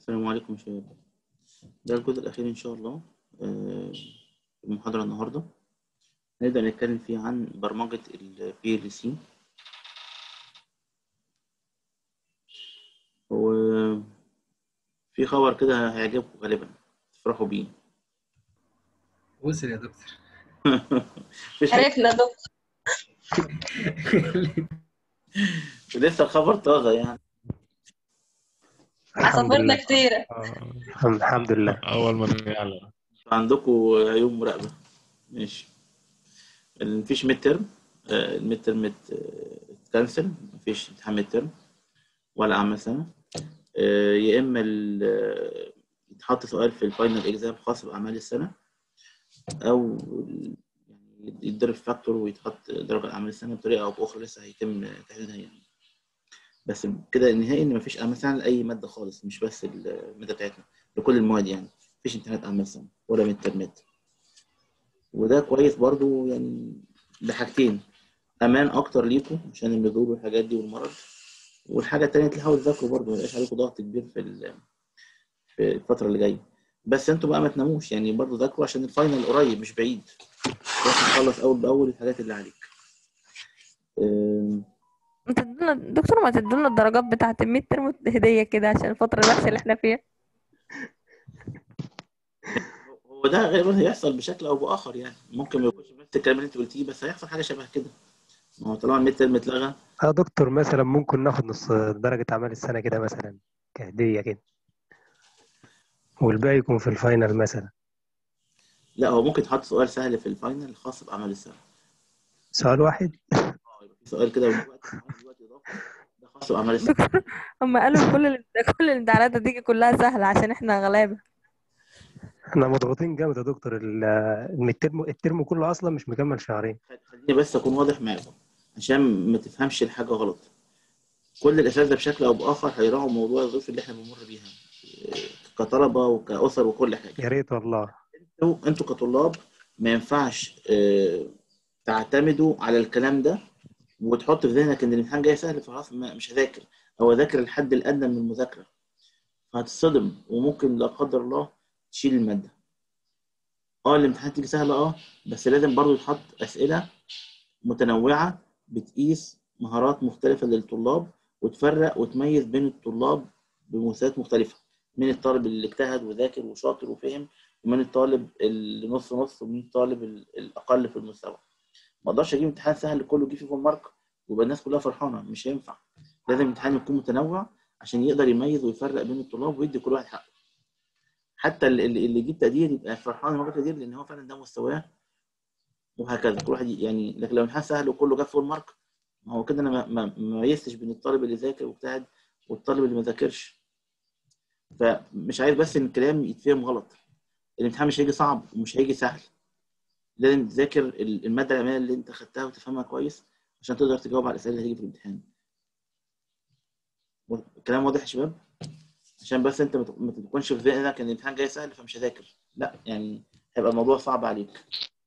السلام عليكم يا شباب ده الجزء الأخير إن شاء الله آه، في المحاضرة النهاردة هنبدأ نتكلم فيه عن برمجة ال PLC وفي خبر كده هيعجبكم غالبا تفرحوا بيه وصل يا دكتور مفيش حاجة عرفنا دكتور لسه الخبر طازة يعني الحمد عصافيرنا لله كتيرة آه، الحمد لله أول ما يعلم عندكم يوم مراقبة ماشي مفيش ميد ترم الميد ترم اتكنسل مفيش امتحان ميد ترم ولا أعمال سنة آه، يا إما ال- آه، يتحط سؤال في الفاينل إكزام خاص بأعمال السنة أو ال- يعني يتضرب فاكتور ويتحط درجة لأعمال السنة بطريقة أو بأخرى لسه هيتم تحديدها يعني بس كده النهائي إن مفيش أعمال سنة لأي مادة خالص مش بس المادة بتاعتنا لكل المواد يعني مفيش امتحانات أعمال سنة ولا ميد ترمات وده كويس برضو يعني لحاجتين امان اكتر ليكم عشان النزول والحاجات دي والمرض والحاجه التانيه تحاولوا تذاكروا برضو ما يبقاش عليكم ضغط كبير في ال- في الفتره اللي جايه بس انتوا بقى ما تناموش يعني برضو ذاكروا عشان الفاينل قريب مش بعيد بس تخلص اول باول الحاجات اللي عليك أم، ما تدونا دكتور ما تدونا الدرجات بتاعة الميد ترم هدية كده عشان الفترة الوحشة اللي احنا فيها هو ده غالبا هيحصل بشكل او باخر يعني ممكن ما يكونش نفس الكلام اللي انت قلتيه بس هيحصل حاجه شبه كده ما هو طالما الميد ترم اتلغى اه دكتور مثلا ممكن ناخد نص درجة أعمال السنة كده مثلا كهدية كده والباقي يكون في الفاينل مثلا لا هو ممكن تحط سؤال سهل في الفاينل خاص باعمال السنه سؤال واحد اه يبقى في سؤال كده دلوقتي دلوقتي اضافه ده خاص باعمال السنه دكتور هم قالوا كل ال- كل الامتحانات هتيجي كلها سهلة عشان احنا غلابة احنا مضغوطين جامد يا دكتور ال- إن الترم الترم كله أصلا مش مكمل شهرين خليني بس اكون واضح معاكم عشان ما تفهمش الحاجه غلط كل الاساتذه بشكل او باخر هيراعوا موضوع الظروف اللي احنا بنمر بيها إيه، كطلبه وكاسر وكل حاجه يا ريت والله انتوا انتوا كطلاب ما ينفعش آه، تعتمدوا على الكلام ده وتحط في ذهنك ان الامتحان جاي سهل فخلاص ما- مش هذاكر او اذاكر الحد الادنى من المذاكره فهتصدم وممكن لا قدر الله تشيل الماده اه الامتحان تيجي سهله اه بس لازم برضو يتحط اسئله متنوعه بتقيس مهارات مختلفه للطلاب وتفرق وتميز بين الطلاب بمستويات مختلفه من الطالب اللي اجتهد وذاكر وشاطر وفهم ومن الطالب اللي نص نص ومن الطالب ال- الاقل في المستوى ما اقدرش اجيب امتحان سهل كله يجي فيه فول مارك ويبقى الناس كلها فرحانه مش هينفع لازم الامتحان يكون متنوع عشان يقدر يميز ويفرق بين الطلاب ويدي كل واحد حقه حتى اللي, اللي اللي يجيب تقدير يبقى فرحان لما جاب تقدير لان هو فعلا ده مستواه وهكذا كل واحد يعني لكن لو الامتحان سهل وكله جاب فول مارك ما هو كده انا ما ما ما ميزتش بين الطالب اللي ذاكر واجتهد والطالب اللي ما ذاكرش فمش عايز بس ان الكلام يتفهم غلط الامتحان مش هيجي صعب ومش هيجي سهل لازم تذاكر ال- الماده العلميه اللي انت خدتها وتفهمها كويس عشان تقدر تجاوب على الاسئله اللي هتيجي في الامتحان الكلام واضح يا شباب عشان بس انت ما تك- ما تكونش في ذهنك ان الامتحان جاي سهل فمش هذاكر لا يعني هيبقى الموضوع صعب عليك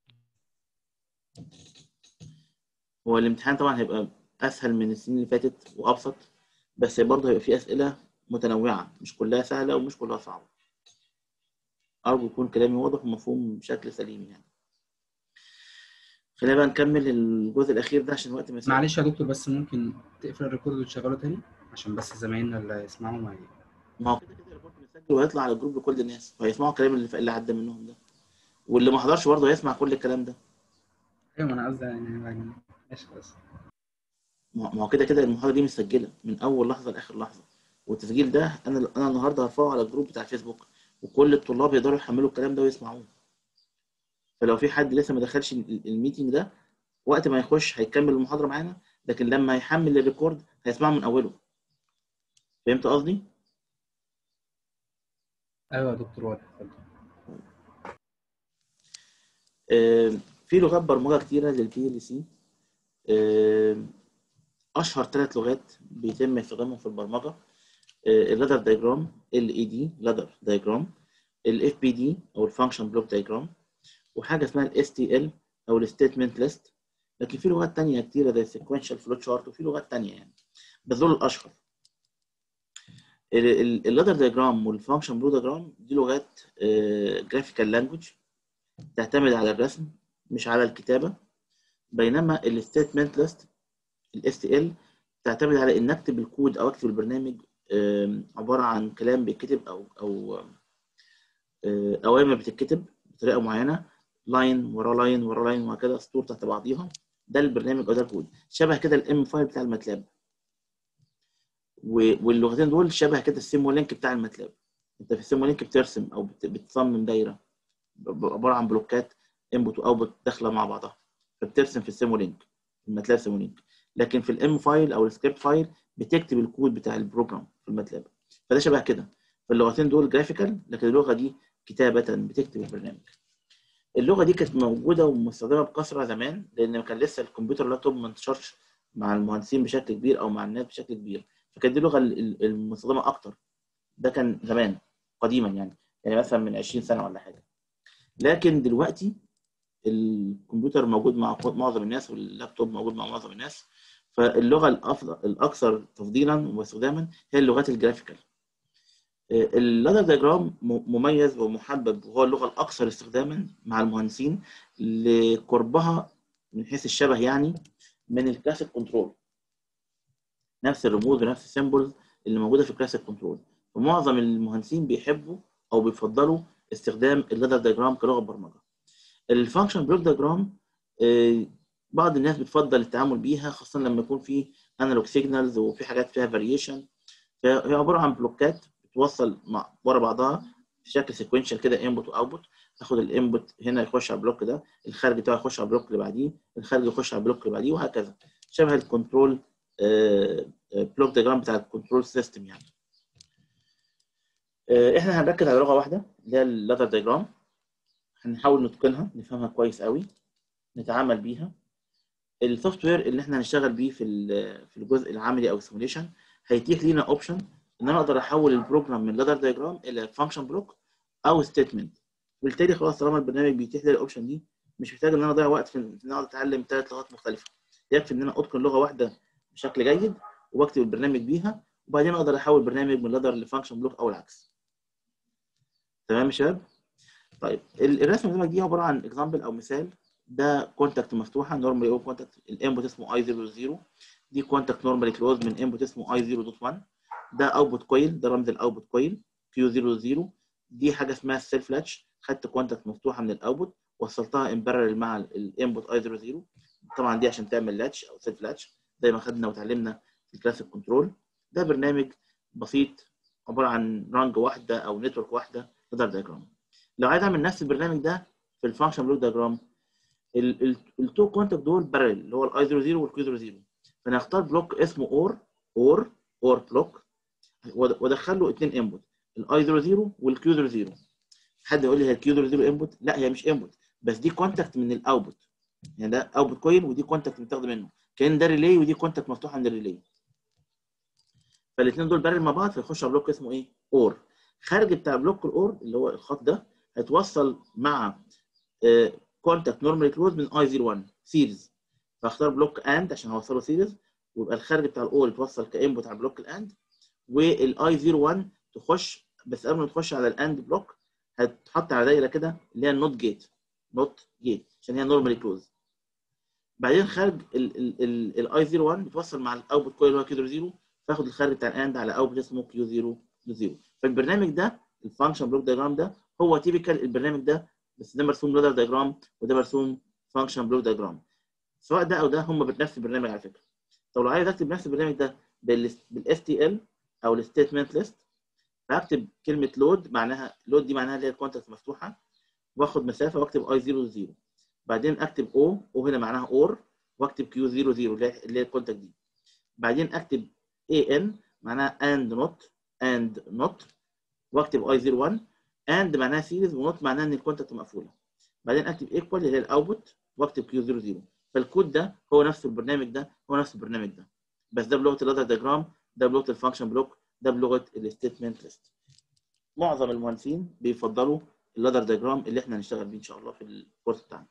هو الامتحان طبعا هيبقى اسهل من السنين اللي فاتت وابسط بس برضه هيبقى فيه اسئله متنوعه مش كلها سهله ومش كلها صعبه ارجو يكون كلامي واضح ومفهوم بشكل سليم يعني خلينا بقى نكمل الجزء الاخير ده عشان الوقت ما يسرقش. معلش يا دكتور بس ممكن تقفل الريكورد وتشغله تاني عشان بس زمايلنا اللي يسمعوا ما ي- ما هو كده كده الريبورت مسجل وهيطلع على الجروب لكل الناس وهيسمعوا الكلام اللي اللي عدى منهم ده واللي ما حضرش برضه هيسمع كل الكلام ده ايوه ما انا قصدي يعني يعني ماشي خلاص ما ما هو كده كده المحاضره دي مسجله من اول لحظه لاخر لحظه والتسجيل ده انا انا النهارده هرفعه على الجروب بتاع الفيسبوك وكل الطلاب يقدروا يحملوا الكلام ده ويسمعوه فلو في حد لسه ما دخلش ال- الميتنج ده وقت ما يخش هيكمل المحاضره معانا لكن لما يحمل الريكورد هيسمعه من اوله فهمت قصدي؟ ايوه يا دكتور واضح اتفضل آه، في لغات برمجه كتيره للبي ال سي اشهر ثلاث لغات بيتم استخدامهم في البرمجه اللادر دايجرام ال اي دي لادر دايجرام الاف بي دي او الفانكشن بلوك دايجرام وحاجه اسمها الاس تي ال او الستيتمنت ليست لكن في لغات تانية كتيرة زي السيكونشال فلو تشارت وفي لغات تانية يعني بس دول الأشهر اللادر دياجرام والفانكشن برو دياجرام دي لغات جرافيكال لانجوج تعتمد على الرسم مش على الكتابه بينما الستيتمنت ليست الاس تي ال تعتمد على ان اكتب الكود او اكتب البرنامج آم، عباره عن كلام بيتكتب او او آه، اوامر بتتكتب بطريقه معينه لاين ورا لاين ورا لاين وهكذا سطور تحت بعضيها ده البرنامج او ده الكود شبه كده الام فايل بتاع الماتلاب و- واللغتين دول شبه كده السيمولينك بتاع الماتلاب انت في السيمولينك بترسم او بت- بتصمم دايره ب- ب- عباره عن بلوكات انبوت واوتبوت داخله مع بعضها فبترسم في السيمولينك في الماتلاب سيمولينك لكن في الام فايل او السكريبت فايل بتكتب الكود بتاع البروجرام في الماتلاب فده شبه كده فاللغتين دول جرافيكال لكن اللغه دي كتابه بتكتب البرنامج اللغه دي كانت موجوده ومستخدمه بكثره زمان لان كان لسه الكمبيوتر اللابتوب ما انتشرش مع المهندسين بشكل كبير او مع الناس بشكل كبير فكانت دي اللغه ال- ال- المستخدمه اكتر ده كان زمان قديما يعني يعني مثلا من 20 سنه ولا حاجه لكن دلوقتي الكمبيوتر موجود مع معظم الناس واللابتوب موجود مع معظم الناس فاللغه الافضل الاكثر تفضيلا واستخداما هي اللغات الجرافيكال اللادر دياجرام مميز ومحبب وهو اللغه الاكثر استخداما مع المهندسين لقربها من حيث الشبه يعني من الكلاسيك كنترول نفس الرموز ونفس السيمبلز اللي موجوده في الكلاسيك كنترول ومعظم المهندسين بيحبوا او بيفضلوا استخدام اللادر دياجرام كلغه برمجه الفانكشن بلوك دياجرام بعض الناس بتفضل التعامل بيها خاصه لما يكون في انالوج سيجنالز وفي حاجات فيها فاريشن فهي عباره عن بلوكات بتوصل مع ورا بعضها في شكل سيكونشال كده انبوت واوتبوت اخد الانبوت هنا يخش على البلوك ده الخارج بتاعه يخش على البلوك اللي بعديه الخارج يخش على البلوك اللي بعديه وهكذا شبه الكنترول بلوك دياجرام بتاع الكنترول سيستم يعني آه، احنا هنركز على لغه واحده اللي هي اللادر دياجرام هنحاول نتقنها نفهمها كويس قوي نتعامل بيها السوفت وير اللي احنا هنشتغل بيه في ال- في الجزء العملي او السيموليشن هيتيح لينا اوبشن ان انا اقدر احول البروجرام من لادر دياجرام الى فانكشن بلوك او ستيتمنت وبالتالي خلاص طالما البرنامج بيتيح لي الاوبشن دي مش محتاج ان انا اضيع وقت في ان انا اقعد اتعلم ثلاث لغات مختلفه يكفي ان انا اتقن لغه واحده بشكل جيد واكتب البرنامج بيها وبعدين اقدر احول برنامج من لادر لفانكشن بلوك او العكس تمام يا شباب طيب ال- الرسمه اللي قدامك دي عباره عن اكزامبل او مثال ده كونتاكت مفتوحه نورمالي او كونتاكت الانبوت اسمه اي 00 دي كونتاكت نورمالي كلوز من انبوت اسمه اي 0.1 ده اوتبوت كويل ده رمز الاوتبوت كويل كيو 00 دي حاجه اسمها السيلف لاتش خدت كونتاكت مفتوحه من الاوتبوت وصلتها ان بارل مع الانبوت اي 00 طبعا دي عشان تعمل لاتش او سيلف لاتش زي ما خدنا وتعلمنا في الكلاسيك كنترول ده برنامج بسيط عباره عن رانج واحده او نتورك واحده لادر دياجرام لو عايز اعمل نفس البرنامج ده في الفانكشن بلوك دياجرام التو كونتاكت دول بارل اللي هو الاي 00 والكيو 00 فانا هختار بلوك اسمه اور اور اور بلوك وادخل له اثنين انبوت الاي 00 والكيو 00 حد يقول لي هي الكيو 00 انبوت لا هي مش انبوت بس دي كونتاكت من الاوتبوت يعني ده اوتبوت كويل ودي كونتاكت متاخده منه كان ده ريلي ودي كونتاكت مفتوحه من الريلي فالاثنين دول بارل مع بعض فيخش على بلوك اسمه ايه اور خارج بتاع بلوك الاور اللي هو الخط ده هيتوصل مع كونتاكت نورمالي كلوز من اي 01 سيريز فاختار بلوك اند عشان اوصله سيريز ويبقى الخارج بتاع الاور يتوصل كانبوت على بلوك الاند والاي 01 تخش بس قبل ما تخش على الاند بلوك هتحط على دايره كده اللي هي النوت جيت نوت جيت عشان هي نورمالي كلوز بعدين خارج الاي 01 بتوصل مع الاوتبوت كويل اللي هو كيو 0 فاخد الخارج بتاع الاند على اوتبوت اسمه كيو 0 0 فالبرنامج ده الفانكشن بلوك دايجرام ده هو تيبيكال البرنامج ده بس ده مرسوم لادر دايجرام وده مرسوم فانكشن بلوك دايجرام سواء ده او ده هم بنفس البرنامج على فكره طب لو عايز اكتب نفس البرنامج ده بالاس تي ال او الستيتمنت ليست فهكتب كلمه لود معناها لود دي معناها اللي هي الكونتاكت مفتوحه واخد مسافه واكتب اي 0 0 بعدين اكتب او او هنا معناها اور واكتب كيو 0 0 اللي هي الكونتاكت دي بعدين اكتب اي ان معناها اند نوت اند نوت واكتب اي 01 اند معناها سيريز ونوت معناها ان الكونتاكت مقفوله بعدين اكتب ايكوال اللي هي الاوتبوت واكتب كيو 00 فالكود ده هو نفس البرنامج ده هو نفس البرنامج ده بس ده بلغه اللادر دياجرام ده بلغه الفانكشن بلوك ده بلغه الستيتمنت ليست معظم المهندسين بيفضلوا اللادر دياجرام اللي احنا هنشتغل بيه ان شاء الله في الكورس بتاعنا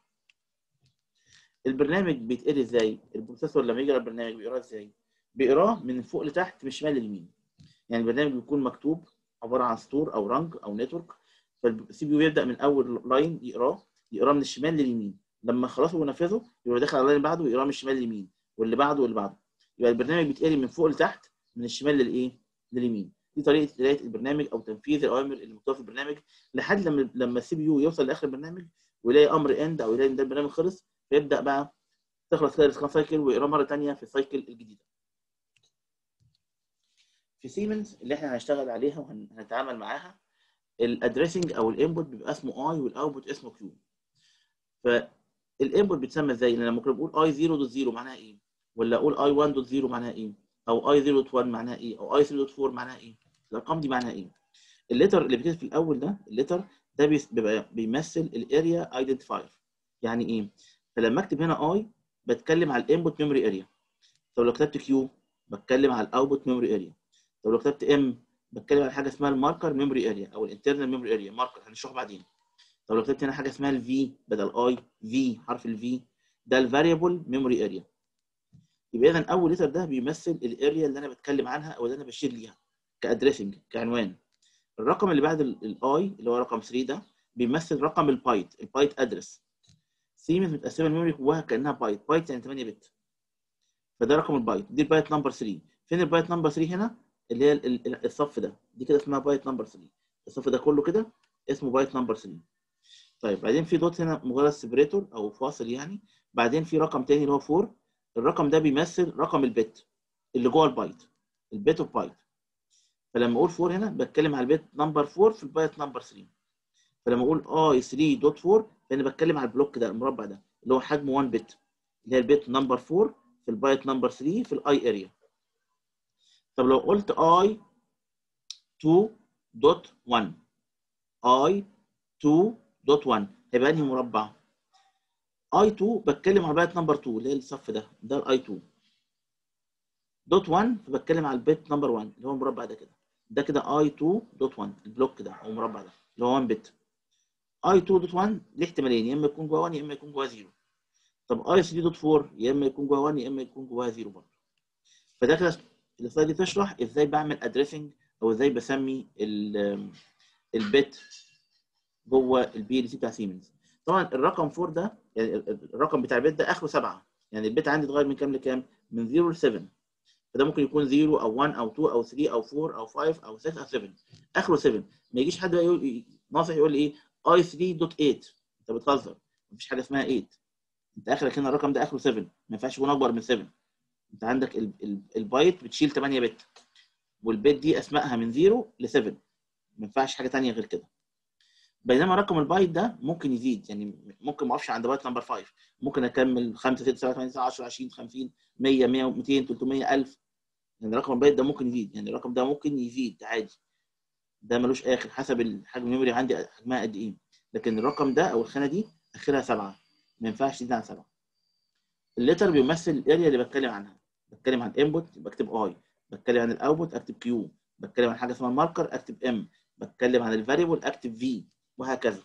البرنامج بيتقري ازاي البروسيسور لما يجي البرنامج بيقراه ازاي بيقراه من فوق لتحت من الشمال لليمين يعني البرنامج بيكون مكتوب عباره عن سطور او رنج او نتورك فالسي بي يو يبدا من اول لاين يقراه يقراه من الشمال لليمين لما خلاص هو نفذه يبقى داخل على اللاين اللي بعده ويقراه من الشمال لليمين واللي بعده واللي بعده يبقى البرنامج بيتقري من فوق لتحت من الشمال للايه؟ لليمين دي طريقه قرايه البرنامج او تنفيذ الاوامر اللي مكتوبه في البرنامج لحد لما لما السي بي يو يوصل لاخر البرنامج ويلاقي امر اند او يلاقي ان ده البرنامج خلص فيبدا بقى تخلص كده السكان سايكل ويقراه مره ثانيه في السايكل الجديده. في سيمنز اللي احنا هنشتغل عليها وهنتعامل معاها الادريسنج او الانبوت بيبقى اسمه اي والاوتبوت اسمه كيو. فالانبوت بيتسمى ازاي؟ لما ممكن بقول اي 0 دوت 0 معناها ايه؟ ولا اقول اي 1 دوت 0 معناها ايه؟ او اي 0 دوت 1 معناها ايه؟ او اي 3 دوت 4 معناها ايه؟ الارقام دي معناها ايه؟ الليتر اللي بيتكتب في الاول ده الليتر ده بيبقى بيمثل الاريا ايدنتيفاير يعني ايه؟ فلما اكتب هنا اي بتكلم على الانبوت ميموري اريا طب لو كتبت كيو بتكلم على الاوتبوت ميموري اريا طب لو كتبت ام بتكلم على حاجه اسمها الماركر ميموري اريا او الانترنال ميموري اريا ماركر هنشرحه بعدين طب لو كتبت هنا حاجه اسمها الفي بدل اي في حرف الفي ده الفاريبل ميموري اريا يبقى اذا اول لتر ده بيمثل الاريا اللي انا بتكلم عنها او اللي انا بشير ليها كادريسنج كعنوان الرقم اللي بعد الاي اللي هو رقم 3 ده بيمثل رقم البايت البايت ادرس سيمنز متقسمه الميموري جواها كانها بايت بايت يعني 8 بت فده رقم البايت دي البايت نمبر 3 فين البايت نمبر 3 هنا اللي هي الصف ده دي كده اسمها بايت نمبر 3 الصف ده كله كده اسمه بايت نمبر 3 طيب بعدين في دوت هنا مجرد سيبريتور او فاصل يعني بعدين في رقم تاني اللي هو 4 الرقم ده بيمثل رقم البت اللي جوه البايت البيت اوف بايت فلما اقول 4 هنا بتكلم على البيت نمبر 4 في البايت نمبر 3 فلما اقول اي 3 دوت 4 فانا بتكلم على البلوك ده المربع ده اللي هو حجمه 1 بت اللي هي البيت نمبر 4 في البايت نمبر 3 في الاي اريا طب لو قلت اي 2 دوت 1 اي 2 دوت 1 هيبقى انهي مربع؟ اي 2 بتكلم على البايت نمبر 2 اللي هي الصف ده ده الاي 2 دوت 1 فبتكلم على البيت نمبر 1 اللي هو المربع ده كده ده كده اي 2 دوت 1 البلوك ده او المربع ده اللي هو 1 بت اي 2 دوت 1 ليه احتمالين يا اما يكون جواه 1 يا اما يكون جواه 0 طب اي 3 دوت 4 يا اما يكون جواه 1 يا اما يكون جواه 0 برضه فده كده السلايد دي تشرح ازاي بعمل ادريسنج او ازاي بسمي البت جوه البي ال سي بتاع سيمنز طبعا الرقم 4 ده يعني الرقم بتاع البت ده اخره 7 يعني البت عندي اتغير من كام لكام؟ من 0 ل 7 فده ممكن يكون 0 او 1 او 2 او 3 او 4 او 5 او 6 او 7 اخره 7 ما يجيش حد يقول ناصح يقول لي ايه اي 3 دوت 8 انت بتهزر مفيش حاجه اسمها 8 انت اخرك هنا الرقم ده اخره 7 ما ينفعش يكون اكبر من 7 انت عندك ال ال البايت بتشيل 8 بت والبت دي اسمائها من 0 ل 7 ما ينفعش حاجه ثانيه غير كده بينما رقم البايت ده ممكن يزيد يعني ممكن ما اقفش عند بايت نمبر 5 ممكن اكمل 5 6 7 8 9 10 20 50 100 100 200 300 1000 يعني رقم البايت ده ممكن يزيد يعني الرقم ده ممكن يزيد عادي ده ملوش اخر حسب الحجم الميموري عندي حجمها قد ايه لكن الرقم ده او الخانه دي اخرها 7 ما ينفعش تزيد عن 7 الليتر بيمثل الاريا اللي بتكلم عنها بتكلم عن انبوت بكتب اي بتكلم عن الاوتبوت اكتب كيو بتكلم عن حاجه اسمها الماركر اكتب ام بتكلم عن الفاريبل اكتب في وهكذا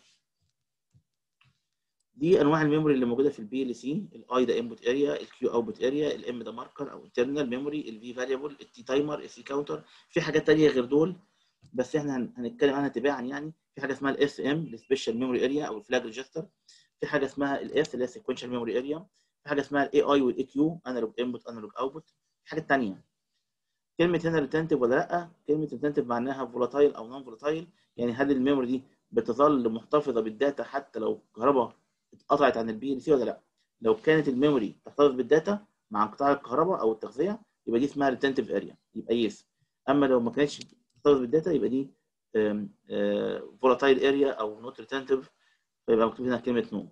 دي انواع الميموري اللي موجوده في البي ال سي الاي ده انبوت اريا الكيو اوتبوت اريا الام ده ماركر او انترنال ميموري الفي فاريبل التي تايمر السي كاونتر في حاجات ثانيه غير دول بس احنا هنتكلم عنها تباعا يعني في حاجه اسمها الاس ام السبيشال ميموري اريا او الفلاج ريجستر في حاجه اسمها الاس اللي هي سيكونشال ميموري اريا في حاجه اسمها الاي اي والاي كيو انالوج انبوت انالوج اوتبوت في حاجات ثانيه كلمه هنا ريتنتيف ولا لا كلمه ريتنتيف معناها فولاتايل او نون فولاتايل يعني هل الميموري دي بتظل محتفظه بالداتا حتى لو الكهرباء اتقطعت عن البي ال سي ولا لا لو كانت الميموري تحتفظ بالداتا مع انقطاع الكهرباء او التغذيه يبقى دي اسمها ريتنتيف اريا يبقى يس اما لو ما كانتش تحتفظ بالداتا يبقى دي فولاتايل اريا او نوت ريتنتيف فيبقى مكتوب هنا كلمه نو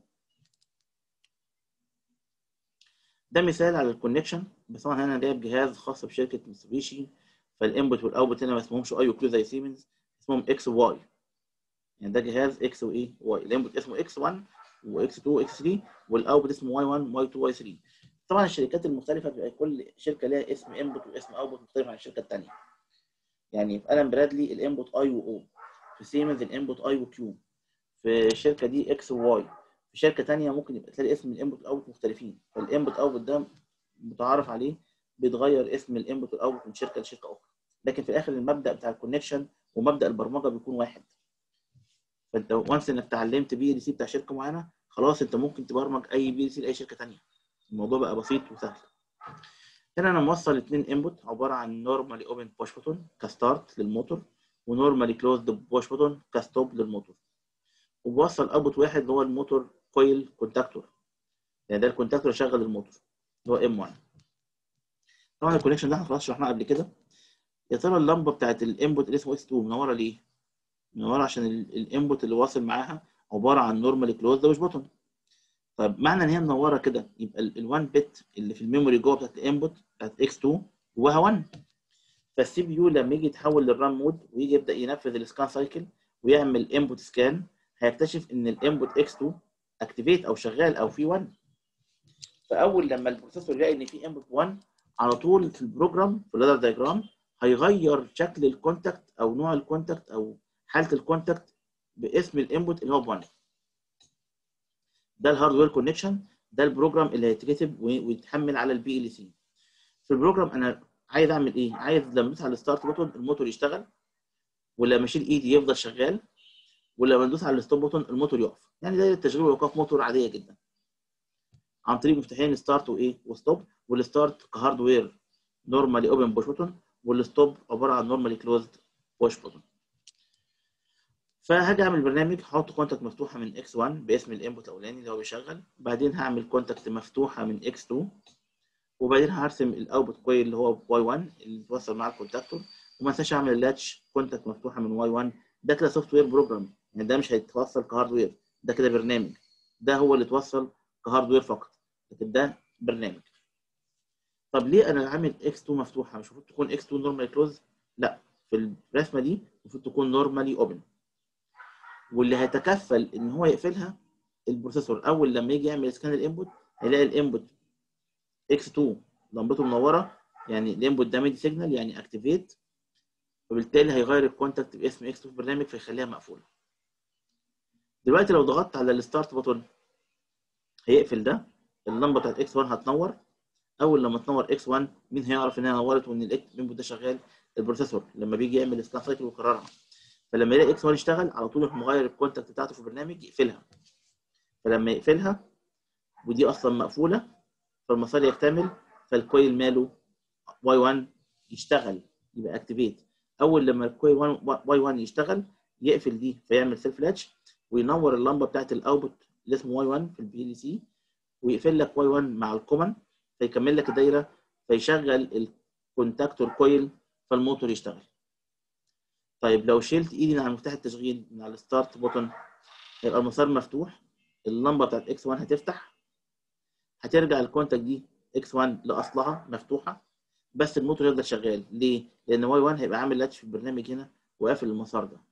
ده مثال على الكونكشن بس طبعا هنا جايب جهاز خاص بشركه ميتسوبيشي فالانبوت والاوتبوت هنا ما اسمهمش اي وكيو زي سيمنز اسمهم اكس وواي يعني ده جهاز اكس وايه واي الانبوت اسمه اكس 1 واكس 2 واكس 3 والاوتبوت اسمه واي 1 واي 2 واي 3 طبعا الشركات المختلفه بيبقى كل شركه ليها اسم انبوت واسم اوتبوت مختلف عن الشركه الثانيه يعني في الم برادلي الانبوت اي واو في سيمنز الانبوت اي وكيو في الشركه دي اكس وواي في شركه ثانيه ممكن يبقى تلاقي اسم الانبوت والاوتبوت مختلفين فالانبوت اوتبوت ده متعارف عليه بيتغير اسم الانبوت والاوتبوت من شركه لشركه اخرى لكن في الاخر المبدا بتاع الكونكشن ومبدا البرمجه بيكون واحد فانت وانس انك اتعلمت بي ال سي بتاع شركه معينه خلاص انت ممكن تبرمج اي بي ال سي لاي شركه ثانيه الموضوع بقى بسيط وسهل هنا انا موصل اثنين انبوت عباره عن نورمالي اوبن بوش بوتون كستارت للموتور ونورمالي كلوزد بوش بوتون كستوب للموتور وبوصل اوتبوت واحد اللي هو الموتور كويل كونتاكتور يعني ده الكونتاكتور اللي شغل الموتور اللي هو ام 1 طبعا الكونكشن ده احنا خلاص شرحناه قبل كده يا ترى اللمبه بتاعت الانبوت اللي اسمه اكس 2 منوره ليه؟ منوره عشان الانبوت اللي واصل معاها عباره عن نورمالي كلوزد مش بوتون طب معنى ان هي منوره كده يبقى ال1 بت اللي في الميموري جوه بتاعت الانبوت بتاعت اكس 2 جواها 1 فالسي بي يو لما يجي يتحول للران مود ويجي يبدا ينفذ السكان سايكل ويعمل انبوت سكان هيكتشف ان الانبوت اكس 2 اكتيفيت او شغال او في 1 فاول لما البروسيسور يلاقي ان في انبوت 1 على طول في البروجرام في اللادر دايجرام هيغير شكل الكونتاكت او نوع الكونتاكت او حاله الكونتاكت باسم الانبوت اللي هو 1 ده الهاردوير كونكشن ده البروجرام اللي هيتكتب ويتحمل على البي ال سي في البروجرام انا عايز اعمل ايه عايز لما ادوس على الستارت بوتون الموتور يشتغل ولما اشيل ايدي يفضل شغال ولما ندوس على الستوب بوتون الموتور يقف يعني ده تشغيل وايقاف موتور عاديه جدا عن طريق مفتاحين ستارت وايه وستوب والستارت كهاردوير نورمالي اوبن بوش بوتون والستوب عباره عن نورمالي كلوزد بوش بوتون فهاجي اعمل برنامج هحط كونتاكت مفتوحه من اكس 1 باسم الانبوت الاولاني اللي هو بيشغل بعدين هعمل كونتاكت مفتوحه من اكس 2 وبعدين هرسم الاوتبوت كويل اللي هو واي 1 اللي متوصل مع الكونتاكتور وما انساش اعمل لاتش كونتاكت مفتوحه من واي 1 ده كده سوفت وير بروجرام يعني ده مش هيتوصل كهاردوير ده كده برنامج ده هو اللي اتوصل كهاردوير فقط لكن ده برنامج طب ليه انا عامل اكس 2 مفتوحه مش المفروض تكون اكس 2 نورمالي كلوز لا في الرسمه دي المفروض تكون نورمالي اوبن واللي هيتكفل ان هو يقفلها البروسيسور اول لما يجي يعمل سكان الانبوت هيلاقي الانبوت اكس 2 لمبته منوره يعني الانبوت ده ميدي سيجنال يعني اكتيفيت وبالتالي هيغير الكونتاكت باسم اكس 2 في البرنامج فيخليها مقفوله دلوقتي لو ضغطت على الستارت بوتون هيقفل ده اللمبه بتاعت اكس 1 هتنور اول لما تنور اكس 1 مين هيعرف انها نورت وان الانبوت ده شغال البروسيسور لما بيجي يعمل سكان سايكل ويكررها فلما يلاقي اكس 1 يشتغل على طول يروح مغير الكونتاكت بتاعته في البرنامج يقفلها فلما يقفلها ودي اصلا مقفوله فالمسار يكتمل فالكويل ماله واي 1 يشتغل يبقى اكتيفيت اول لما الكويل واي 1 يشتغل يقفل دي فيعمل سيلف لاتش وينور اللمبه بتاعت الاوتبوت اللي اسمه واي 1 في البي ال سي ويقفل لك واي 1 مع الكومن فيكمل لك الدايره فيشغل الكونتاكتور كويل فالموتور يشتغل طيب لو شلت ايدي من على مفتاح التشغيل من على الستارت بوتون هيبقى المسار مفتوح اللمبه بتاعت اكس 1 هتفتح هترجع الكونتاكت دي اكس 1 لاصلها مفتوحه بس الموتور يفضل شغال ليه؟ لان واي 1 هيبقى عامل لاتش في البرنامج هنا وقافل المسار ده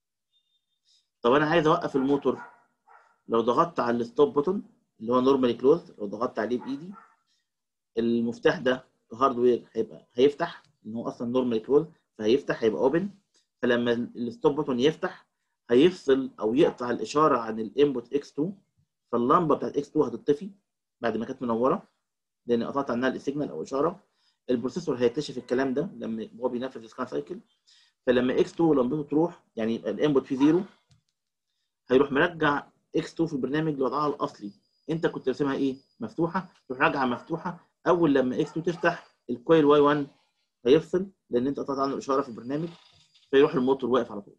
طب انا عايز اوقف الموتور لو ضغطت على الستوب بوتون اللي هو نورمالي كلوز لو ضغطت عليه بايدي المفتاح ده كهاردوير هيبقى هيفتح ان هو اصلا نورمالي كلوز فهيفتح هيبقى اوبن فلما الستوب بوتون يفتح هيفصل او يقطع الاشاره عن الانبوت اكس 2 فاللمبه بتاعت اكس 2 هتطفي بعد ما كانت منوره لان قطعت عنها السيجنال او اشاره البروسيسور هيكتشف الكلام ده لما هو بينفذ السكان سايكل فلما اكس 2 لمبته تروح يعني الانبوت فيه زيرو هيروح مرجع اكس 2 في البرنامج لوضعها الاصلي انت كنت راسمها ايه مفتوحه تروح راجعه مفتوحه اول لما اكس 2 تفتح الكويل واي 1 هيفصل لان انت قطعت عنه الاشاره في البرنامج فيروح الموتور واقف على طول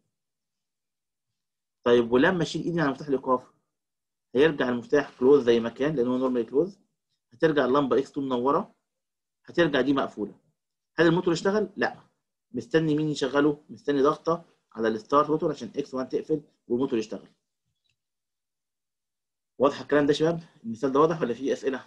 طيب ولما اشيل ايدي على مفتاح الايقاف هيرجع المفتاح كلوز زي ما كان لان هو نورمالي كلوز هترجع اللمبه اكس 2 منوره هترجع دي مقفوله هل الموتور اشتغل؟ لا مستني مين يشغله؟ مستني ضغطه على الستارت موتور عشان اكس 1 تقفل والموتور يشتغل واضح الكلام ده يا شباب؟ المثال ده واضح ولا فيه اسئله؟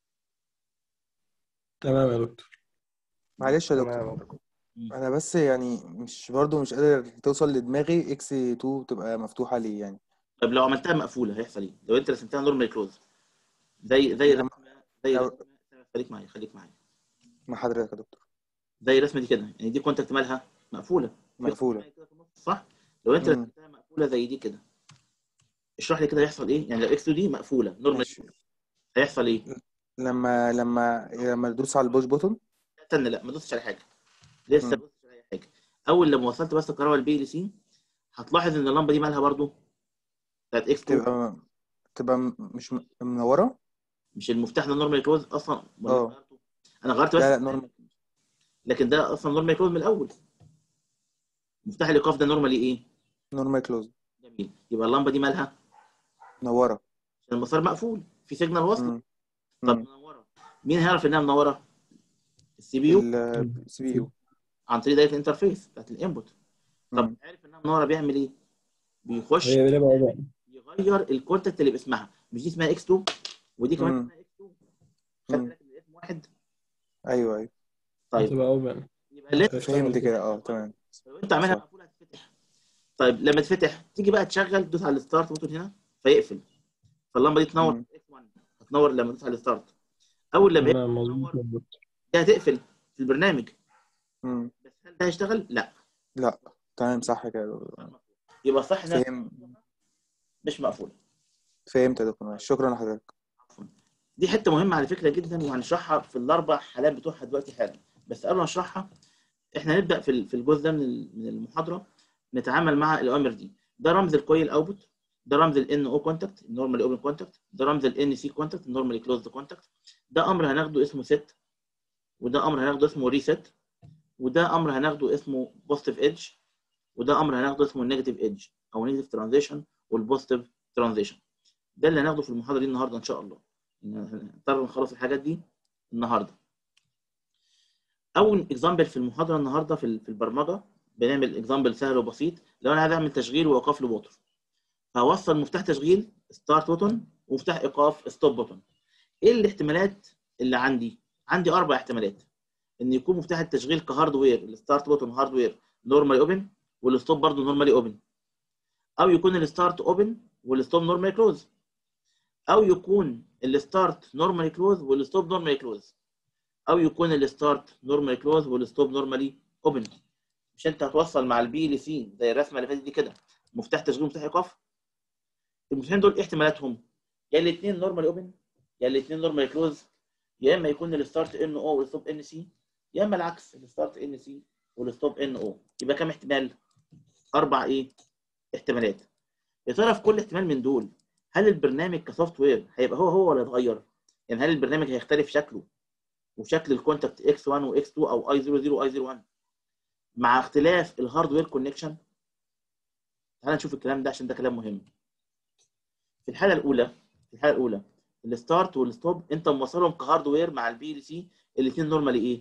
تمام يا دكتور معلش يا تمام دكتور انا بس يعني مش برضو مش قادر توصل لدماغي اكس 2 تبقى مفتوحه ليه يعني طب لو عملتها مقفوله هيحصل ايه؟ لو انت رسمتها نورمال كلوز زي زي لما- رسمه زي لو- رسمه خليك معايا خليك معايا مع حضرتك يا دكتور زي الرسمه دي كده يعني دي كونتاكت مالها مقفوله في مقفوله خط كده في النص، صح؟ لو انت مم. رسمتها مقفوله زي دي كده اشرح لي كده هيحصل ايه؟ يعني لو اكس 2 دي مقفوله نورمال ماشي هيحصل ايه؟ لما لما لما تدوس على البوش بوتون استنى لا ما تدوسش على حاجه لسه مم. ما تدوسش على اي حاجه اول لما وصلت بس الكهرباء البي ال سي هتلاحظ ان اللمبه دي مالها برضو بتاعت اكس 2 تبقى تبقى م- مش م- منورة مش المفتاح ده نورمال كلوز اصلا ولا اه. غيرته؟ انا غيرت بس لا لا نورمال لكن ده اصلا نورمال كلوز من الاول مفتاح الايقاف ده نورمالي ايه نورمال كلوز جميل يبقى اللمبه دي مالها منورة عشان المسار مقفول في سيجنال وصل مم. طب مم. منوره مين هيعرف انها منوره السي بي يو السي بي يو عن طريق دايره الانترفيس بتاعت الانبوت طب عارف انها منوره بيعمل ايه بيخش هي بنبقى ايه بقى؟ يغير الكونتاكت اللي باسمها مش دي اسمها اكس 2 ودي كمان مم. اسمها اكس 2 خدت مم. بالك ان الاسم واحد ايوه ايوه طيب بتبقى اوبن يبقى لازم فهمت كده اه تمام لو انت عاملها صح. مقفوله هتتفتح طيب لما تفتح تيجي بقى تشغل تدوس على الستارت بوتون هنا فيقفل فاللمبه دي تنور مم. اكس 1 هتنور لما تدوس على الستارت اول لما تمام مظبوط تنور مظبوط دي هتقفل في البرنامج مم. بس هل ده هيشتغل؟ لا لا تمام صح كده يبقى صح انها فهم مش مقفوله فهمت يا دكتور ماشي. شكرا لحضرتك دي حته مهمه على فكره جدا وهنشرحها في الاربع حالات بتوعها دلوقتي حالا بس قبل ما اشرحها احنا هنبدا في ال- في الجزء ده من ال- من المحاضره نتعامل مع الاوامر دي ده رمز الكويل اوتبوت ده رمز الان او كونتاكت النورمالي اوبن كونتاكت ده رمز الان سي كونتاكت النورمالي كلوزد كونتاكت ده امر هناخده اسمه سيت وده امر هناخده اسمه ريسيت وده امر هناخده اسمه بوزيتيف ايدج وده امر هناخده اسمه النيجاتيف ايدج او نيجاتيف ترانزيشن والبوزيتيف ترانزيشن ده اللي هناخده في المحاضره دي النهارده ان شاء الله هنضطر نخلص الحاجات دي النهارده اول اكزامبل في المحاضره النهارده في في البرمجه بنعمل اكزامبل سهل وبسيط لو انا عايز اعمل تشغيل وايقاف لوتر فهوصل مفتاح تشغيل ستارت بوتون ومفتاح ايقاف ستوب بوتون ايه الاحتمالات اللي عندي عندي اربع احتمالات ان يكون مفتاح التشغيل كهاردوير الستارت بوتون هاردوير نورمالي اوبن والستوب برضه نورمالي اوبن او يكون الستارت اوبن والستوب نورمالي كلوز او يكون الستارت نورمالي كلوز والستوب نورمالي كلوز او يكون الستارت نورمالي كلوز والستوب نورمالي اوبن مش انت هتوصل مع البي ال سي زي الرسمه اللي فاتت دي كده مفتاح تشغيل ومفتاح ايقاف المفتاحين دول ايه احتمالاتهم يا الاثنين نورمالي اوبن يا الاثنين نورمالي كلوز يا اما يكون الستارت ان او والستوب ان سي يا اما العكس الستارت ان سي والستوب ان او يبقى كام احتمال اربع ايه احتمالات يا ترى في كل احتمال من دول هل البرنامج كسوفت وير هيبقى هو هو ولا يتغير؟ يعني هل البرنامج هيختلف شكله وشكل الكونتاكت اكس 1 واكس 2 او اي 00 واي 01 مع اختلاف الهاردوير كونكشن؟ تعال نشوف الكلام ده عشان ده كلام مهم. في الحاله الاولى في الحاله الاولى الستارت والستوب انت موصلهم كهاردوير مع البي ال سي الاثنين نورمالي ايه؟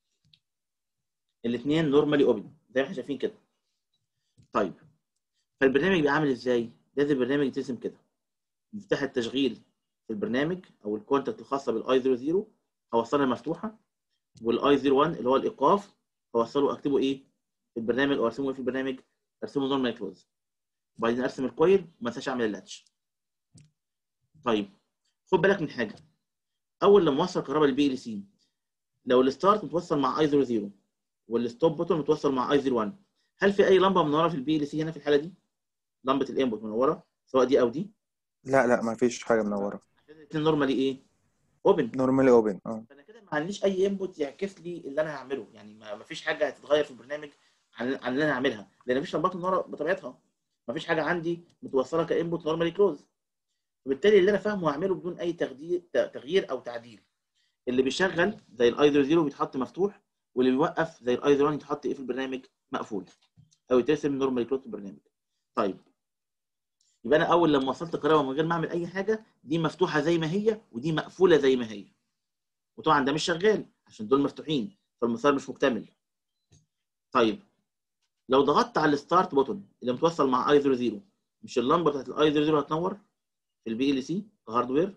الاثنين نورمالي اوبن زي ما احنا شايفين كده. طيب فالبرنامج بيبقى عامل ازاي؟ لازم البرنامج يترسم كده. مفتاح التشغيل في البرنامج او الكونتاكت الخاصه بالاي 00 هوصلها مفتوحه والاي 01 اللي هو الايقاف هوصله اكتبه ايه في البرنامج او ارسمه ايه في البرنامج ارسمه نورمال كلوز وبعدين ارسم الكويل وما انساش اعمل اللاتش طيب خد بالك من حاجه اول لما اوصل كهرباء للبي ال سي لو الستارت متوصل مع اي 00 والستوب بوتون متوصل مع اي 01 هل في اي لمبه منوره في البي ال سي هنا في الحاله دي لمبه الانبوت منوره سواء دي او دي لا لا ما فيش حاجه منوره الاثنين نورمالي ايه؟ اوبن نورمالي اوبن اه فانا كده ما عنديش اي انبوت يعكس لي اللي انا هعمله يعني ما ما فيش حاجه هتتغير في البرنامج عن عن اللي انا هعملها لان مفيش لمبات منوره بطبيعتها ما فيش حاجه عندي متوصله كانبوت نورمالي كلوز وبالتالي اللي انا فاهمه هعمله بدون اي تغيير تغيير او تعديل اللي بيشغل زي الاي 00 بيتحط مفتوح واللي بيوقف زي الاي 01 يتحط ايه في البرنامج مقفول او يترسم نورمالي كلوز في البرنامج طيب يبقى انا اول لما وصلت الكهرباء من غير ما اعمل اي حاجه دي مفتوحه زي ما هي ودي مقفوله زي ما هي وطبعا ده مش شغال عشان دول مفتوحين فالمسار مش مكتمل طيب لو ضغطت على الستارت بوتون اللي متوصل مع اي 00 مش اللمبه بتاعت الاي 00 هتنور في البي ال سي كهاردوير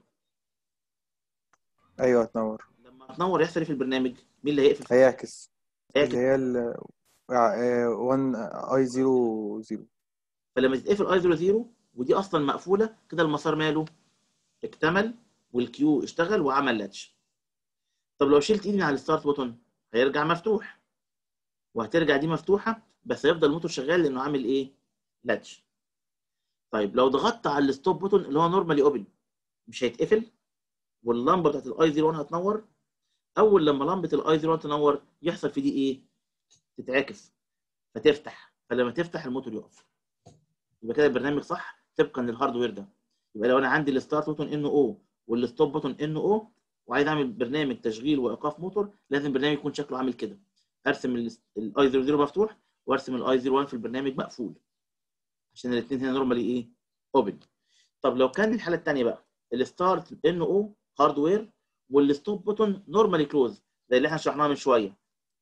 ايوه هتنور لما هتنور يحصل ايه في البرنامج مين اللي هيقفل هيعكس اللي هيقفل هي ال 1 اي 0 0 فلما تتقفل اي 00 ودي اصلا مقفوله كده المسار ماله اكتمل والكيو اشتغل وعمل لاتش طب لو شلت ايدي من على الستارت بوتون هيرجع مفتوح وهترجع دي مفتوحه بس هيفضل الموتور شغال لانه عامل ايه لاتش طيب لو ضغطت على الستوب بوتون اللي هو نورمالي اوبن مش هيتقفل واللمبه بتاعت الاي 01 هتنور اول لما لمبه الاي 01 تنور يحصل في دي ايه تتعكس فتفتح فلما تفتح الموتور يقف يبقى كده البرنامج صح طبقا للهاردوير ده يبقى لو انا عندي الستارت بوتون ان او والستوب بوتون ان او وعايز اعمل برنامج تشغيل وايقاف موتور لازم البرنامج يكون شكله عامل كده ارسم الاي 00 مفتوح وارسم الاي 01 في البرنامج مقفول عشان الاثنين هنا نورمالي ايه اوبن طب لو كان الحاله الثانيه بقى الستارت ان او هاردوير والستوب بوتون نورمالي كلوز زي اللي احنا شرحناها من شويه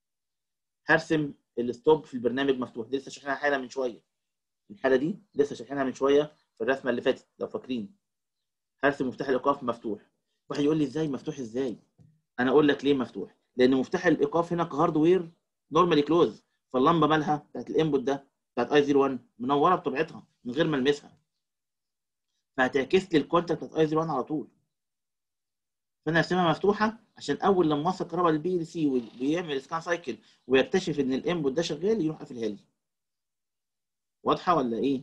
هرسم الستوب في البرنامج مفتوح دي لسه شرحناها حالا من شويه الحاله دي لسه شرحناها من شويه في الرسمه اللي فاتت لو فاكرين هرسم مفتاح الايقاف مفتوح واحد يقول لي ازاي مفتوح ازاي انا اقول لك ليه مفتوح لان مفتاح الايقاف هنا كهاردوير نورمالي كلوز فاللمبه مالها بتاعت الانبوت ده بتاعت اي 01 منوره بطبيعتها من غير ما المسها فهتعكس لي الكونتاكت بتاعت اي 01 على طول فانا ارسمها مفتوحه عشان اول لما اوصل كهرباء للبي ال سي ويعمل سكان سايكل ويكتشف ان الانبوت ده شغال يروح قافلها لي واضحه ولا ايه؟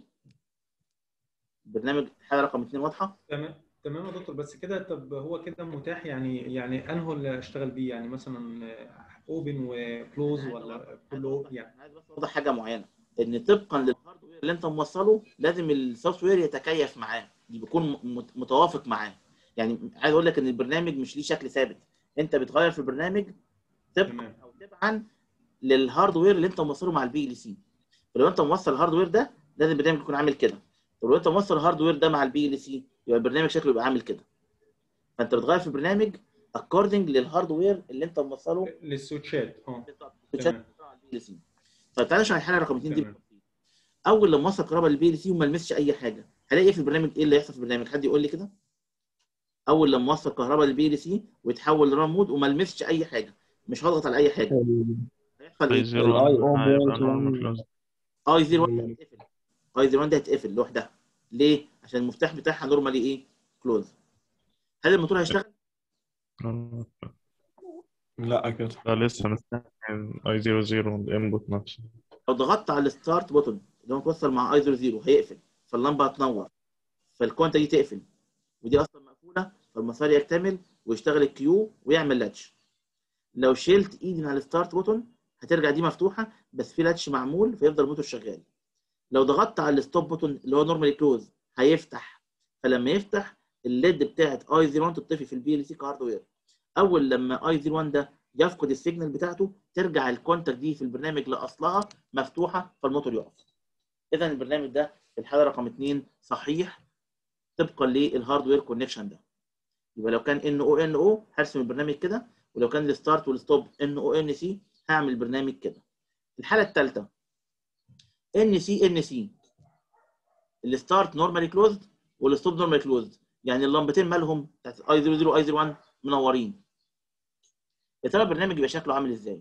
برنامج حاله رقم اثنين واضحه؟ تمام تمام يا دكتور بس كده طب هو كده متاح يعني يعني انه اللي اشتغل بيه يعني مثلا اوبن وكلوز ولا كله يعني انا عايز بس اوضح حاجه معينه ان طبقا للهاردوير اللي انت موصله لازم السوفت وير يتكيف معاه بيكون مت- متوافق معاه يعني عايز اقول لك ان البرنامج مش ليه شكل ثابت انت بتغير في البرنامج طبقا تمام. او تبعا للهاردوير اللي انت موصله مع البي ال سي فلو انت موصل الهاردوير ده لازم البرنامج يكون عامل كده طب لو انت موصل الهاردوير ده مع البي ال سي يبقى البرنامج شكله يبقى عامل كده فانت بتغير في البرنامج اكوردنج للهاردوير اللي انت موصله للسويتشات اه بتشكل على البي ال سي طيب تعالى نشرح الحاله رقم 2 دي تمام. بالتفصيل. اول لما اوصل كهرباء للبي ال سي وما لمسش اي حاجه هلاقي ايه في البرنامج ايه اللي هيحصل في البرنامج حد يقول لي كده اول لما اوصل كهرباء للبي ال سي ويتحول لرام مود وما لمسش اي حاجه مش هضغط على اي حاجه هيحصل اي ايه زيرو ال هيبقى I0 نورمال كلوز اي 01 دي هتقفل اي 01 دي هتقفل لوحدها ليه عشان المفتاح بتاعها نورمالي ايه كلوز هل الموتور هيشتغل لا كده لا لسه مستني اي زيرو زيرو الانبوت نفسه لو ضغطت على الستارت بوتون اللي هو متوصل مع اي 00 هيقفل فاللمبه هتنور فالكونتا دي تقفل ودي اصلا مقفوله فالمسار يكتمل ويشتغل الكيو ويعمل لاتش لو شلت ايدي من على الستارت بوتون هترجع دي مفتوحه بس في لاتش معمول فيفضل الموتور شغال لو ضغطت على الستوب بوتون اللي هو نورمالي كلوز هيفتح فلما يفتح الليد بتاعت اي 01 تطفي في البي ال سي كهاردوير اول لما اي 01 ده يفقد السيجنال بتاعته ترجع الكونتاكت دي في البرنامج لاصلها مفتوحه فالموتور يقف اذا البرنامج ده في الحاله رقم 2 صحيح طبقا للهاردوير كونكشن ده يبقى لو كان ان او ان او هرسم البرنامج كده ولو كان الستارت والستوب ان او ان سي هعمل البرنامج كده الحاله الثالثه ان سي ان سي الستارت نورمالي كلوزد والستوب نورمالي كلوزد يعني اللمبتين مالهم بتاعت اي 00 اي 01 منورين يا ترى البرنامج يبقى شكله عامل ازاي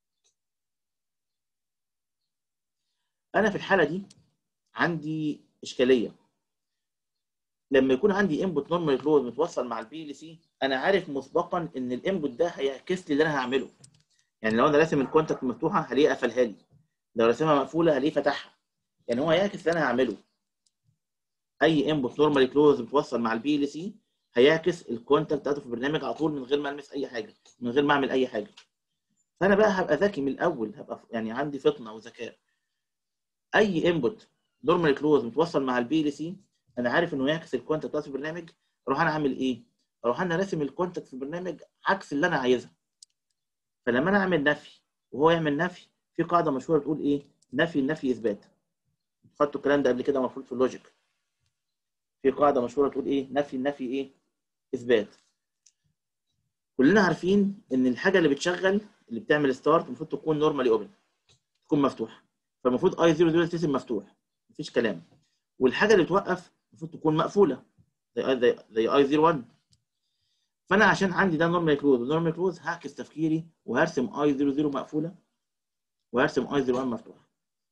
انا في الحاله دي عندي اشكاليه لما يكون عندي انبوت نورمال كلوز متوصل مع البي ال سي انا عارف مسبقا ان الانبوت ده هيعكس لي اللي انا هعمله يعني لو انا راسم الكونتاكت مفتوحه هلاقيه قفلها لي لو راسمها مقفوله هلاقيه فتحها يعني هو هيعكس اللي انا هعمله اي انبوت نورمال كلوز متوصل مع البي ال سي هيعكس الكونتاكت بتاعته في البرنامج على طول من غير ما المس اي حاجه من غير ما اعمل اي حاجه فانا بقى هبقى ذكي من الاول هبقى يعني عندي فطنه وذكاء اي انبوت نورمال كلوز متوصل مع البي ال سي انا عارف انه يعكس الكونتاكت بتاعته في البرنامج اروح انا اعمل ايه؟ اروح انا راسم الكونتاكت في البرنامج عكس اللي انا عايزها فلما انا اعمل نفي وهو يعمل نفي في قاعده مشهوره بتقول ايه؟ نفي النفي اثبات خدتوا الكلام ده قبل كده المفروض في اللوجيك في قاعده مشهوره تقول ايه؟ نفي النفي ايه؟ اثبات كلنا عارفين ان الحاجه اللي بتشغل اللي بتعمل ستارت المفروض تكون نورمالي اوبن تكون مفتوحه فالمفروض اي 0 0 تسم مفتوح مفيش كلام والحاجه اللي بتوقف المفروض تكون مقفوله زي زي زي اي 0 1 فانا عشان عندي ده نورمال كلوز ونورمال كلوز هعكس تفكيري وهرسم اي 0 0 مقفوله وهرسم اي 0 1 مفتوحه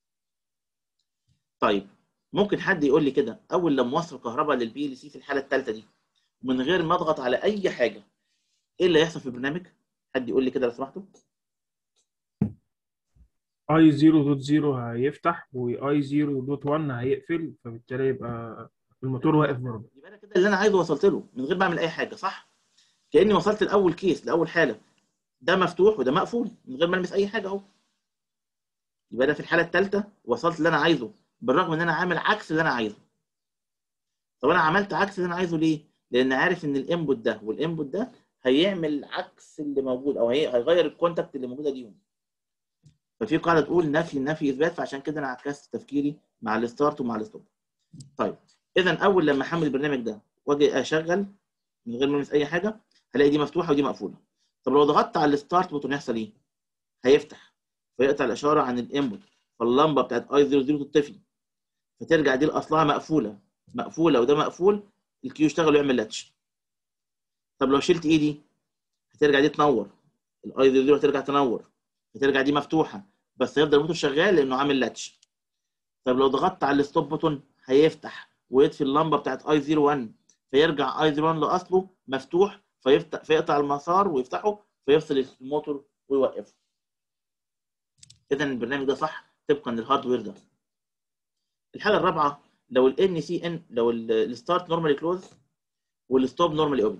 طيب ممكن حد يقول لي كده اول لما اوصل كهرباء للبي ال سي في الحاله الثالثه دي من غير ما اضغط على اي حاجه ايه اللي هيحصل في البرنامج؟ حد يقول لي كده لو سمحتوا اي 0.0 هيفتح واي 0.1 هيقفل فبالتالي يبقى الموتور واقف برضه يبقى انا كده اللي انا عايزه وصلت له من غير ما اعمل اي حاجه صح؟ كاني وصلت لاول كيس لاول حاله ده مفتوح وده مقفول من غير ما المس اي حاجه اهو يبقى انا في الحاله الثالثه وصلت اللي انا عايزه بالرغم ان انا عامل عكس اللي انا عايزه طب انا عملت عكس اللي انا عايزه ليه لان عارف ان الانبوت ده والانبوت ده هيعمل عكس اللي موجود او هي- هيغير الكونتاكت اللي موجوده ليهم ففي قاعده تقول نفي النفي اثبات فعشان كده انا عكست تفكيري مع الستارت ومع الستوب طيب اذا اول لما احمل البرنامج ده واجي اشغل من غير ما المس اي حاجه هلاقي دي مفتوحه ودي مقفوله طب لو ضغطت على الستارت بوتون يحصل ايه هيفتح فيقطع الاشاره عن الانبوت فاللمبه بتاعت اي 00 تطفي فترجع دي لاصلها مقفوله مقفوله وده مقفول الكيو يشتغل ويعمل لاتش طب لو شلت ايدي هترجع دي تنور الاي 00 هترجع تنور هترجع دي مفتوحه بس هيفضل الموتور شغال لانه عامل لاتش طب لو ضغطت على الستوب بوتون هيفتح ويطفي اللمبه بتاعت اي 01 فيرجع اي 01 لاصله مفتوح فيفتح فيقطع المسار ويفتحه فيفصل الموتور ويوقفه اذا البرنامج ده صح طبقا للهاردوير ده الحاله الرابعه لو ال ان سي ان لو الستارت نورمالي كلوز والستوب نورمالي اوبن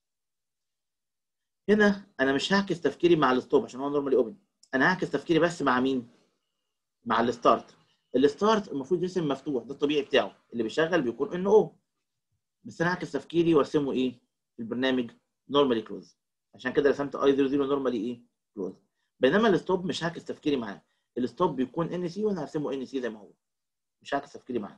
هنا انا مش هعكس تفكيري مع الستوب عشان هو نورمالي اوبن انا هعكس تفكيري بس مع مين مع الستارت الستارت المفروض يرسم مفتوح ده الطبيعي بتاعه اللي بيشغل بيكون ان او بس انا هعكس تفكيري وارسمه ايه في البرنامج نورمالي كلوز عشان كده رسمت اي 00 نورمالي ايه كلوز بينما الستوب مش هعكس تفكيري معاه الستوب بيكون ان سي وانا هرسمه ان سي زي ما هو مش هعكس تفكيري معاه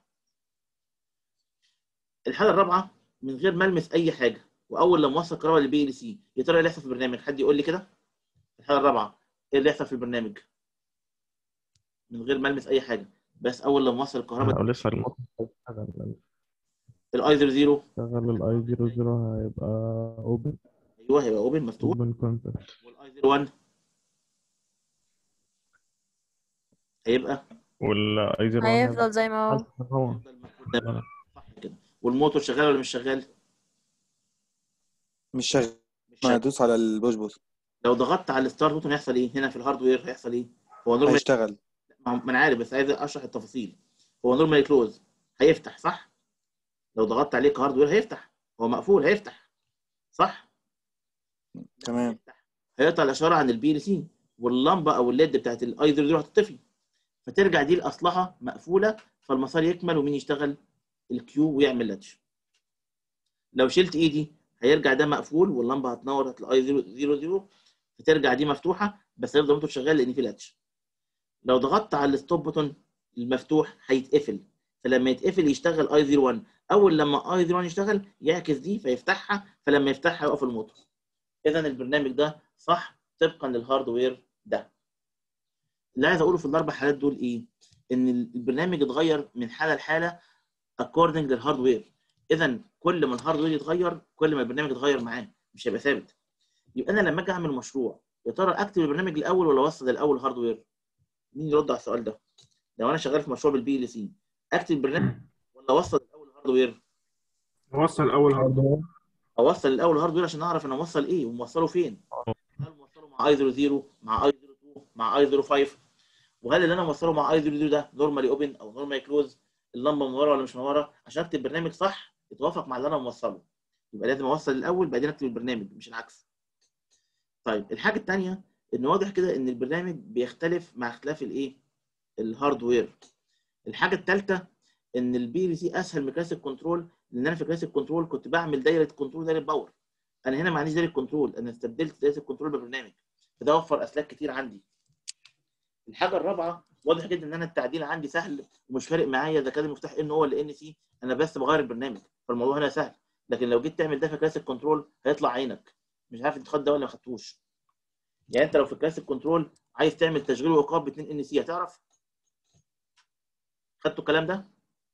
الحاله الرابعه من غير ما المس اي حاجه واول لما اوصل كهرباء للبي ال سي يا ترى ايه اللي يحصل في البرنامج حد يقول لي كده الحاله الرابعه ايه اللي يحصل في البرنامج من غير ما المس اي حاجه بس اول لما اوصل الكهرباء أو لسه الموتور هيشتغل الاي 00 شغل الاي 00 هيبقى اوبن ايوه هيبقى اوبن مفتوح اوبن كونتاكت والاي 01 هيبقى والاي 01 هيفضل زي ما هو هو هيفضل مقفول دايما. صح كده والموتور شغال ولا مش شغال؟ مش شغال مش ما شغال ادوس على البوش بوتون لو ضغطت على الستارت بوتون هيحصل ايه؟ هنا في الهاردوير هيحصل ايه؟ هو نورمال هيشتغل ما هو- ما انا عارف بس عايز اشرح التفاصيل هو نورمال كلوز هيفتح صح؟ لو ضغطت عليه كهاردوير هيفتح هو مقفول هيفتح صح؟ تمام هيفتح. هيقطع الاشاره عن البي ال سي واللمبه او الليد بتاعت الاي 00 هتطفي فترجع دي لاصلها مقفوله فالمسار يكمل ومين يشتغل؟ الكيو ويعمل لاتش لو شلت ايدي هيرجع ده مقفول واللمبه هتنور هتلاقي 00 فترجع دي مفتوحه بس هيفضل الموتور شغال لان في لاتش لو ضغطت على الستوب بوتون المفتوح هيتقفل فلما يتقفل يشتغل اي 01 اول لما اي 01 يشتغل يعكس دي فيفتحها فلما يفتحها يوقف الموتور اذا البرنامج ده صح طبقا للهاردوير ده اللي عايز اقوله في الاربع حالات دول ايه ان البرنامج اتغير من حاله لحاله according للهاردوير اذا كل ما الهاردوير يتغير كل ما البرنامج يتغير معاه مش هيبقى ثابت يبقى انا لما اجي اعمل مشروع يا ترى اكتب البرنامج الاول ولا اوصل الاول هاردوير مين يرد على السؤال ده لو انا شغال في مشروع بالبي ال سي اكتب البرنامج ولا اوصل الاول هاردوير نوصل اول هاردوير اوصل الاول هاردوير عشان اعرف انا موصل ايه وموصله فين هل موصله مع اي 00 مع اي 02 مع اي 05 وهل اللي انا موصله مع اي 00 ده نورمالي اوبن او نورمالي كلوز اللمبه منوره ولا مش منوره عشان اكتب برنامج صح يتوافق مع اللي انا موصله يبقى لازم اوصل الاول بعدين اكتب البرنامج مش العكس طيب الحاجه الثانيه ان واضح كده ان البرنامج بيختلف مع اختلاف الايه الهاردوير الحاجه الثالثه ان البي ال سي اسهل من كلاسيك كنترول لان انا في كلاسيك كنترول كنت بعمل دايره كنترول دايره باور انا هنا ما عنديش دايره كنترول انا استبدلت دايره الكنترول ببرنامج فده وفر اسلاك كتير عندي الحاجه الرابعه واضح جدا ان انا التعديل عندي سهل ومش فارق معايا اذا كان المفتاح ان هو ولا ان سي انا بس بغير البرنامج فالموضوع هنا سهل لكن لو جيت تعمل ده في كلاسيك كنترول هيطلع عينك مش عارف انت خد ده ولا ما خدتوش يعني انت لو في كلاسيك كنترول عايز تعمل تشغيل وايقاف ب 2 ان سي هتعرف خدتوا الكلام ده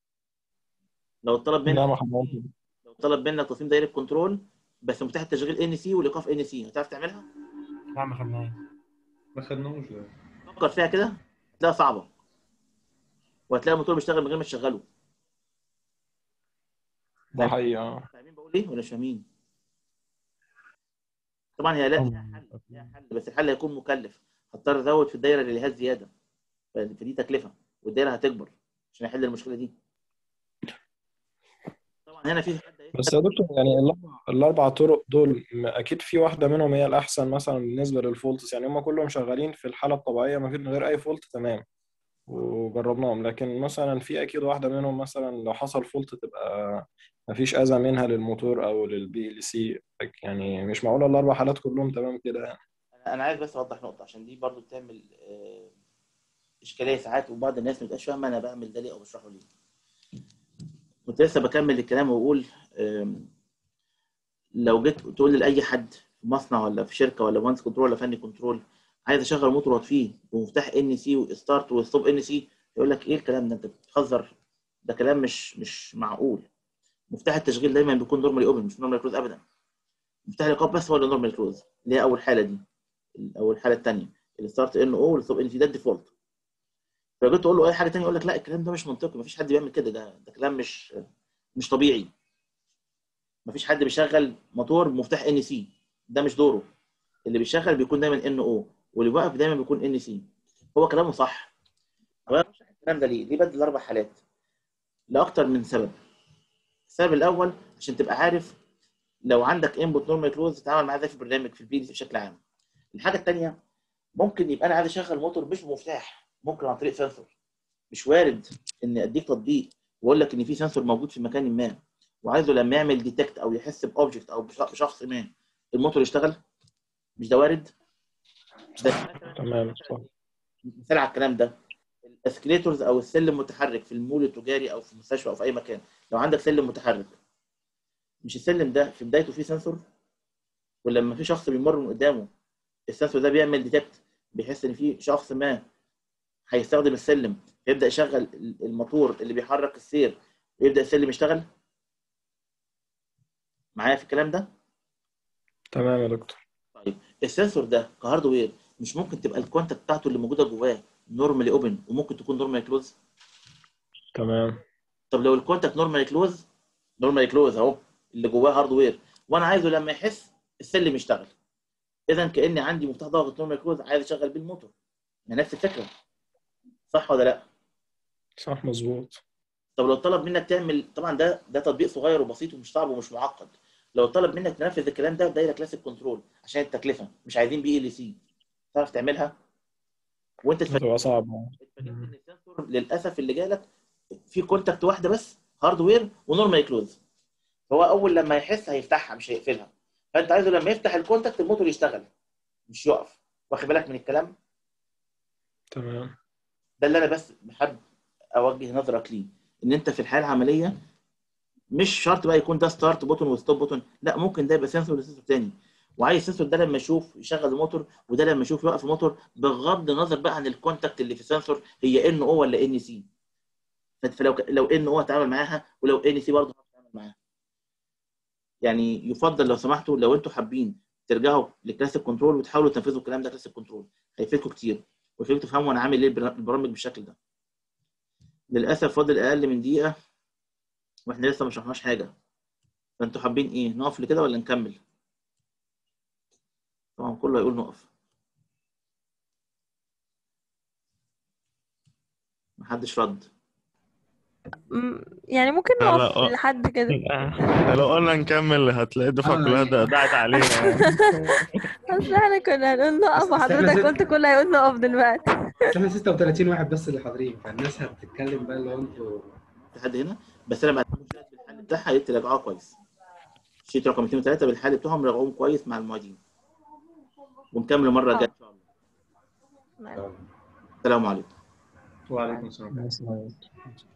لو طلب منك لا ما حضرتش لو طلب منك تصميم دايره كنترول بس مفتاح التشغيل ان سي والايقاف ان سي هتعرف تعملها لا ما خدناش ما خدناهوش ده فكر فيها كده هتلاقيها صعبه وهتلاقي الموتور بيشتغل من غير ما تشغله ده حقيقة اه فاهمين بقول ايه ولا مش فاهمين طبعا هي لا ليها حل ليها حل بس الحل هيكون مكلف هضطر ازود في الدايره ريليهات زياده فدي تكلفه والدايره هتكبر عشان احل المشكله دي طبعا هنا في حد هيسأل بس يا دكتور يعني الأربع الأربع طرق دول م- أكيد في واحدة منهم هي الأحسن مثلا بالنسبة للفولتس يعني هم كلهم شغالين في الحالة الطبيعية ما فيش من غير أي فولت تمام وجربناهم لكن مثلا في اكيد واحده منهم مثلا لو حصل فولت تبقى مفيش اذى منها للموتور او للبي ال سي يعني مش معقوله الاربع حالات كلهم تمام كده يعني انا عايز بس اوضح نقطه عشان دي برضو بتعمل آه، اشكاليه ساعات وبعض الناس ما بتبقاش فاهمه انا بعمل ده ليه او بشرحه ليه كنت لسه بكمل الكلام واقول آم، لو جيت تقول لاي حد في مصنع ولا في شركه ولا مهندس كنترول ولا فني كنترول عايز اشغل موتور واطفيه بمفتاح ان سي وستارت وستوب ان سي يقول لك ايه الكلام ده انت بتهزر ده كلام مش مش معقول مفتاح التشغيل دايما بيكون نورمالي اوبن مش نورمالي كلوز ابدا مفتاح الايقاف بس هو اللي نورمالي كلوز اللي هي اول حاله دي او الحاله الثانيه الستارت ان او والستوب ان سي ده الديفولت فلو جيت تقول له اي حاجه ثانيه يقول لك لا الكلام ده مش منطقي مفيش حد بيعمل كده ده ده كلام مش مش طبيعي مفيش حد بيشغل موتور بمفتاح ان سي ده مش دوره اللي بيشغل بيكون دايما ان او واللي واقف دايما بيكون ان سي هو كلامه صح هو انا بشرح الكلام ده ليه؟ ليه بدل اربع حالات؟ لاكتر من سبب السبب الاول عشان تبقى عارف لو عندك انبوت نورمال كلوز تتعامل معاه ازاي في البرنامج في البي دي بشكل عام الحاجه الثانيه ممكن يبقى انا عايز اشغل موتور مش بمفتاح ممكن عن طريق سنسور مش وارد ان اديك تطبيق واقول لك ان في سنسور موجود في مكان ما وعايزه لما يعمل ديتكت او يحس باوبجكت او بش- بشخص ما الموتور يشتغل مش ده وارد ده تمام صح مثال على الكلام ده الاسكليتورز او السلم متحرك في المول التجاري او في المستشفى او في اي مكان لو عندك سلم متحرك مش السلم ده في بدايته فيه سنسور ولما في شخص بيمر من قدامه السنسور ده بيعمل ديتكت بيحس ان في شخص ما هيستخدم السلم يبدا يشغل الموتور اللي بيحرك السير ويبدا السلم يشتغل معايا في الكلام ده تمام يا دكتور طيب السنسور ده كهاردوير مش ممكن تبقى الكوانتات بتاعته اللي موجوده جواه نورمالي اوبن وممكن تكون نورمالي كلوز تمام طب لو الكونتاكت نورمالي كلوز نورمالي كلوز اهو اللي جواه هاردوير وانا عايزه لما يحس السلم يشتغل اذا كاني عندي مفتاح ضغط نورمالي كلوز عايز اشغل بيه الموتور ما نفس الفكره صح ولا لا؟ صح مظبوط طب لو طلب منك تعمل طبعا ده ده تطبيق صغير وبسيط ومش صعب ومش معقد لو طلب منك تنفذ الكلام ده بدايره كلاسيك كنترول عشان التكلفه مش عايزين بي ال سي تعرف تعملها وانت اتفاجئت هتبقى صعبة اتفاجئت ان السنسور للاسف اللي جالك في كونتاكت واحده بس هاردوير ونورمال كلوز هو اول لما يحس هيفتحها مش هيقفلها فانت عايزه لما يفتح الكونتاكت الموتور يشتغل مش يقف واخد بالك من الكلام تمام ده اللي انا بس بحب اوجه نظرك ليه ان انت في الحياه العمليه مش شرط بقى يكون ده ستارت بوتون وستوب بوتون لا ممكن ده يبقى سنسور وسنسور تاني وعايز السنسور ده لما يشوف يشغل الموتور وده لما يشوف يوقف الموتور بغض النظر بقى عن الكونتاكت اللي في السنسور هي ان او ولا ان سي فلو لو ان او هتعامل معاها ولو ان سي برضه هتعامل معاها يعني يفضل لو سمحتوا لو انتوا حابين ترجعوا لكلاسيك كنترول وتحاولوا تنفذوا الكلام ده كلاسيك كنترول هيفيدكم كتير ويخليكم تفهموا انا عامل ليه البر- البرامج بالشكل ده للاسف فاضل اقل من دقيقه واحنا لسه ما شرحناش حاجه فانتوا حابين ايه نقف لكده ولا نكمل طبعا كله هيقول نقف محدش رد م- يعني ممكن لا، نقف لا، آه. لحد كده لو قلنا نكمل هتلاقي الدفعة آه، كلها يعني- د- دعت علينا يعني اصل احنا كنا هنقول نقف أصل إحنا وحضرتك ست- قلت كله هيقول نقف دلوقتي بس احنا 36 واحد بس اللي حاضرين فالناس هتتكلم بقى اللي هو انتوا في حد هنا بس انا بعد شويه بالحل بتاعها يا ريت تراجعوها كويس شيت رقم 2 و3 بالحل بتاعهم راجعوهم كويس مع المعيدين ونكمل المره الجايه ان شاء الله السلام عليكم وعليكم السلام بس-